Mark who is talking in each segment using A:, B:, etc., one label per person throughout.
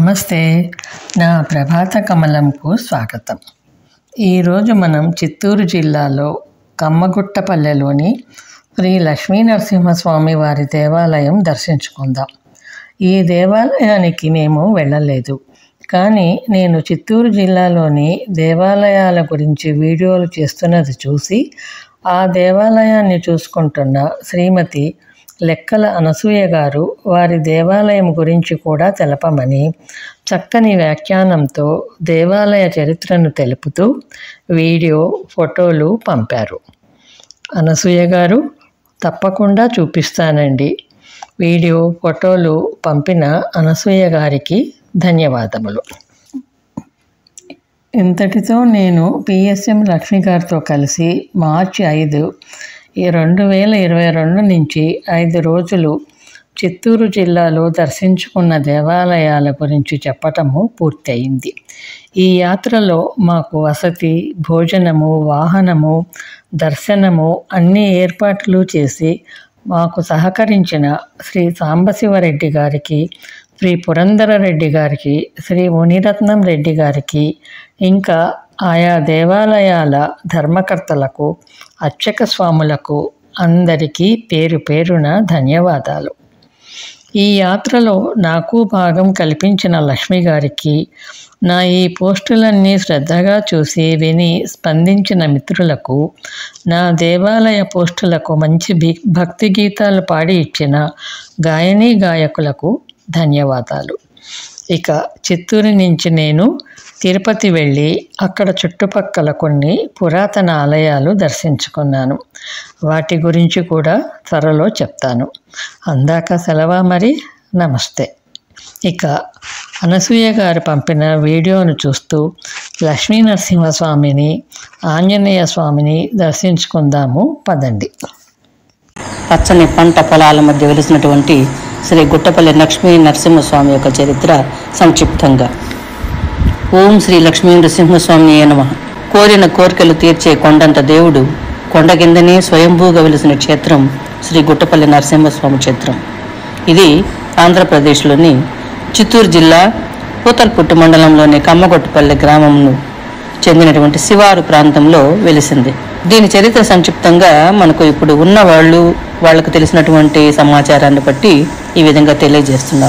A: నమస్తే నా ప్రభాత కమలంకు స్వాగతం ఈరోజు మనం చిత్తూరు జిల్లాలో కమ్మగుట్టపల్లెలోని శ్రీ లక్ష్మీ నరసింహస్వామి వారి దేవాలయం దర్శించుకుందాం ఈ దేవాలయానికి మేము వెళ్ళలేదు కానీ నేను చిత్తూరు జిల్లాలోని దేవాలయాల గురించి వీడియోలు చేస్తున్నది చూసి ఆ దేవాలయాన్ని చూసుకుంటున్న శ్రీమతి లెక్కల అనసూయ గారు వారి దేవాలయం గురించి కూడా తెలపమని చక్కని వ్యాఖ్యానంతో దేవాలయ చరిత్రను తెలుపుతూ వీడియో ఫోటోలు పంపారు అనసూయ గారు తప్పకుండా చూపిస్తానండి వీడియో ఫోటోలు పంపిన అనసూయ గారికి ధన్యవాదములు ఇంతటితో నేను పిఎస్ఎం లక్ష్మి గారితో కలిసి మార్చి ఐదు ఈ రెండు వేల ఇరవై రెండు నుంచి ఐదు రోజులు చిత్తూరు జిల్లాలో దర్శించుకున్న దేవాలయాల గురించి చెప్పటము పూర్తయింది ఈ యాత్రలో మాకు వసతి భోజనము వాహనము దర్శనము అన్ని ఏర్పాట్లు చేసి మాకు సహకరించిన శ్రీ సాంబశివరెడ్డి గారికి శ్రీ పురంధరరెడ్డి గారికి శ్రీ మునిరత్నం రెడ్డి గారికి ఇంకా ఆయా దేవాలయాల ధర్మకర్తలకు అర్చక స్వాములకు అందరికీ పేరు పేరున ధన్యవాదాలు ఈ యాత్రలో నాకు భాగం కల్పించిన లక్ష్మి గారికి నా ఈ పోస్టులన్నీ శ్రద్ధగా చూసి విని స్పందించిన మిత్రులకు నా దేవాలయ పోస్టులకు మంచి భి- భక్తి గీతాలు పాడి ఇచ్చిన గాయనీ గాయకులకు ధన్యవాదాలు ఇక చిత్తూరు నుంచి నేను తిరుపతి వెళ్ళి అక్కడ చుట్టుపక్కల కొన్ని పురాతన ఆలయాలు దర్శించుకున్నాను వాటి గురించి కూడా త్వరలో చెప్తాను అందాక సెలవా మరి నమస్తే ఇక అనసూయ గారు పంపిన వీడియోను చూస్తూ లక్ష్మీ నరసింహస్వామిని ఆంజనేయ స్వామిని దర్శించుకుందాము పదండి
B: పచ్చని పంట పొలాల మధ్య వెలిసినటువంటి శ్రీ గుట్టపల్లి లక్ష్మీ నరసింహస్వామి యొక్క చరిత్ర సంక్షిప్తంగా ఓం శ్రీ లక్ష్మీ నరసింహస్వామి నమ కోరిన కోరికలు తీర్చే కొండంత దేవుడు కొండ కిందనే స్వయంభూగా వెలిసిన క్షేత్రం శ్రీ గుట్టపల్లి నరసింహస్వామి క్షేత్రం ఇది ఆంధ్రప్రదేశ్లోని చిత్తూరు జిల్లా పూతల్పుట్టు మండలంలోని కమ్మగొట్టుపల్లి గ్రామంను చెందినటువంటి శివారు ప్రాంతంలో వెలిసింది దీని చరిత్ర సంక్షిప్తంగా మనకు ఇప్పుడు ఉన్న వాళ్ళు వాళ్ళకు తెలిసినటువంటి సమాచారాన్ని బట్టి ఈ విధంగా తెలియజేస్తున్నాం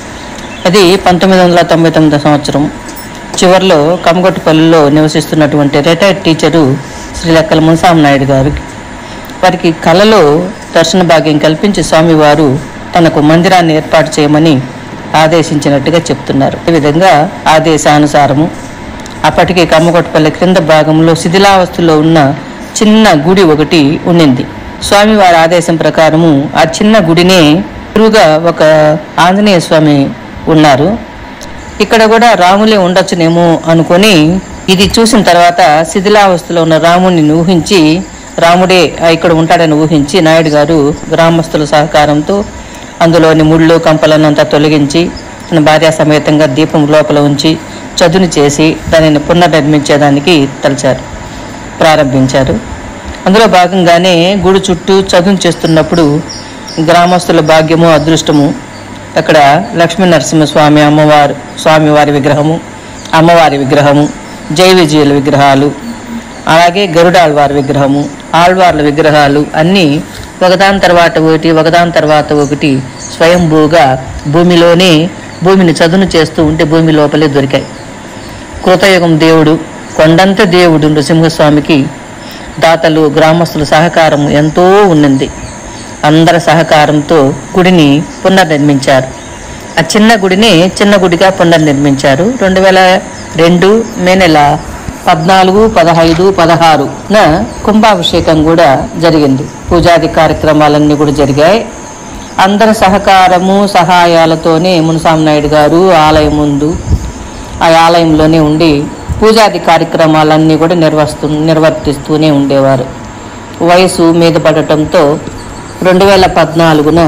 B: అది పంతొమ్మిది వందల తొంభై తొమ్మిదో సంవత్సరం చివరిలో కమ్మగొట్టుపల్లిలో నివసిస్తున్నటువంటి రిటైర్డ్ టీచరు శ్రీ లెక్కల మున్సాం నాయుడు గారు వారికి కళలో దర్శన భాగ్యం కల్పించి స్వామివారు తనకు మందిరాన్ని ఏర్పాటు చేయమని ఆదేశించినట్టుగా చెప్తున్నారు ఈ విధంగా ఆదేశానుసారము అప్పటికే కమ్మగొట్టపల్లి క్రింద భాగంలో శిథిలావస్థలో ఉన్న చిన్న గుడి ఒకటి ఉండింది స్వామివారి ఆదేశం ప్రకారము ఆ చిన్న గుడినే ఎదురుగా ఒక ఆంజనేయ స్వామి ఉన్నారు ఇక్కడ కూడా రాములే ఉండొచ్చునేమో అనుకొని ఇది చూసిన తర్వాత శిథిలావస్థలో ఉన్న రాముడిని ఊహించి రాముడే ఇక్కడ ఉంటాడని ఊహించి నాయుడు గారు గ్రామస్తుల సహకారంతో అందులోని ముళ్ళు కంపలనంతా తొలగించి తన భార్య సమేతంగా దీపం లోపల ఉంచి చదును చేసి దానిని పునర్నిర్మించేదానికి తలచారు ప్రారంభించారు అందులో భాగంగానే గుడి చుట్టూ చదును చేస్తున్నప్పుడు గ్రామస్తుల భాగ్యము అదృష్టము అక్కడ లక్ష్మీ నరసింహస్వామి అమ్మవారు స్వామివారి విగ్రహము అమ్మవారి విగ్రహము జై విజయుల విగ్రహాలు అలాగే గరుడాళ్వారి విగ్రహము ఆళ్వార్ల విగ్రహాలు అన్నీ ఒకదాని తర్వాత ఒకటి ఒకదాని తర్వాత ఒకటి స్వయంభూగా భూమిలోనే భూమిని చదును చేస్తూ ఉంటే భూమి లోపలే దొరికాయి కృతయుగం దేవుడు కొండంత దేవుడు నృసింహస్వామికి దాతలు గ్రామస్తుల సహకారం ఎంతో ఉన్నది అందరి సహకారంతో గుడిని పునర్నిర్మించారు ఆ చిన్న గుడిని చిన్న గుడిగా పునర్నిర్మించారు రెండు వేల రెండు మే నెల పద్నాలుగు పదహైదు పదహారున కుంభాభిషేకం కూడా జరిగింది పూజాది కార్యక్రమాలన్నీ కూడా జరిగాయి అందరి సహకారము సహాయాలతోనే మునసాం నాయుడు గారు ఆలయం ముందు ఆ ఆలయంలోనే ఉండి పూజాది కార్యక్రమాలన్నీ కూడా నిర్వహిస్తూ నిర్వర్తిస్తూనే ఉండేవారు వయసు మీద పడటంతో రెండు వేల పద్నాలుగున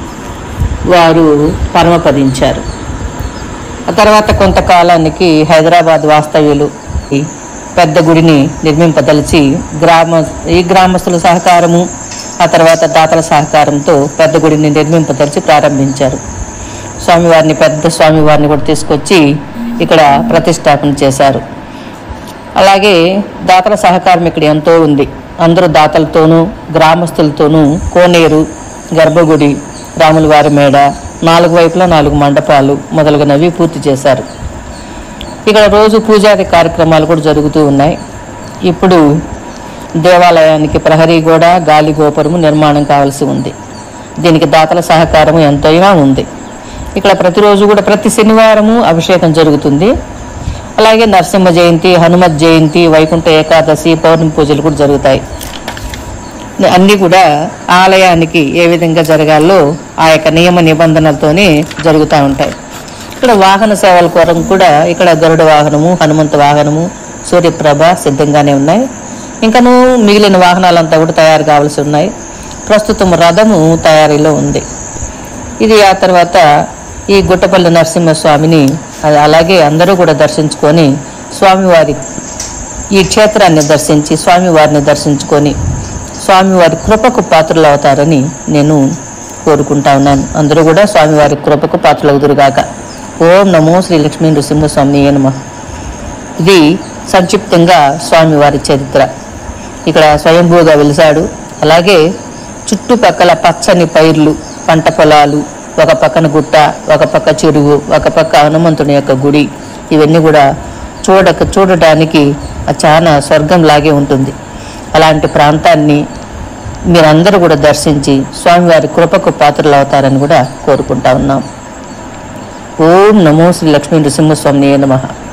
B: వారు పరమపదించారు ఆ తర్వాత కొంతకాలానికి హైదరాబాద్ వాస్తవ్యులు ఈ పెద్ద గుడిని నిర్మింపదలిచి గ్రామ ఈ గ్రామస్తుల సహకారము ఆ తర్వాత దాతల సహకారంతో పెద్ద గుడిని నిర్మింపదలిచి ప్రారంభించారు స్వామివారిని పెద్ద స్వామివారిని కూడా తీసుకొచ్చి ఇక్కడ ప్రతిష్టాపన చేశారు అలాగే దాతల సహకారం ఇక్కడ ఎంతో ఉంది అందరూ దాతలతోనూ గ్రామస్తులతోనూ కోనేరు గర్భగుడి రాముల వారి మేడ నాలుగు వైపులా నాలుగు మండపాలు మొదలగునవి పూర్తి చేశారు ఇక్కడ రోజు పూజాది కార్యక్రమాలు కూడా జరుగుతూ ఉన్నాయి ఇప్పుడు దేవాలయానికి ప్రహరీ గోడ గాలి గోపురము నిర్మాణం కావాల్సి ఉంది దీనికి దాతల సహకారం ఎంతైనా ఉంది ఇక్కడ ప్రతిరోజు కూడా ప్రతి శనివారము అభిషేకం జరుగుతుంది అలాగే నరసింహ జయంతి హనుమత్ జయంతి వైకుంఠ ఏకాదశి పౌర్ణమి పూజలు కూడా జరుగుతాయి అన్నీ కూడా ఆలయానికి ఏ విధంగా జరగాలో ఆ యొక్క నియమ నిబంధనలతోనే జరుగుతూ ఉంటాయి ఇక్కడ వాహన సేవల కొరకు కూడా ఇక్కడ గరుడ వాహనము హనుమంత వాహనము సూర్యప్రభ సిద్ధంగానే ఉన్నాయి ఇంకను మిగిలిన వాహనాలంతా కూడా తయారు కావాల్సి ఉన్నాయి ప్రస్తుతం రథము తయారీలో ఉంది ఇది ఆ తర్వాత ఈ గుట్టపల్లి నరసింహస్వామిని అది అలాగే అందరూ కూడా దర్శించుకొని స్వామివారి ఈ క్షేత్రాన్ని దర్శించి స్వామివారిని దర్శించుకొని స్వామివారి కృపకు పాత్రలు అవుతారని నేను కోరుకుంటా ఉన్నాను అందరూ కూడా స్వామివారి కృపకు పాత్రలవుదురుగాక ఓం నమో శ్రీ లక్ష్మీ నృసింహస్వామి నమ ఇది సంక్షిప్తంగా స్వామివారి చరిత్ర ఇక్కడ స్వయంభూగా వెలిసాడు అలాగే చుట్టుపక్కల పచ్చని పైర్లు పంట పొలాలు ఒక పక్కన గుట్ట ఒక పక్క చెరువు ఒక పక్క హనుమంతుని యొక్క గుడి ఇవన్నీ కూడా చూడక చూడటానికి చాలా స్వర్గం లాగే ఉంటుంది అలాంటి ప్రాంతాన్ని మీరందరూ కూడా దర్శించి స్వామివారి కృపకు పాత్రలు అవుతారని కూడా కోరుకుంటా ఉన్నాం ఓం నమో శ్రీ లక్ష్మీ నృసింహస్వామి నమః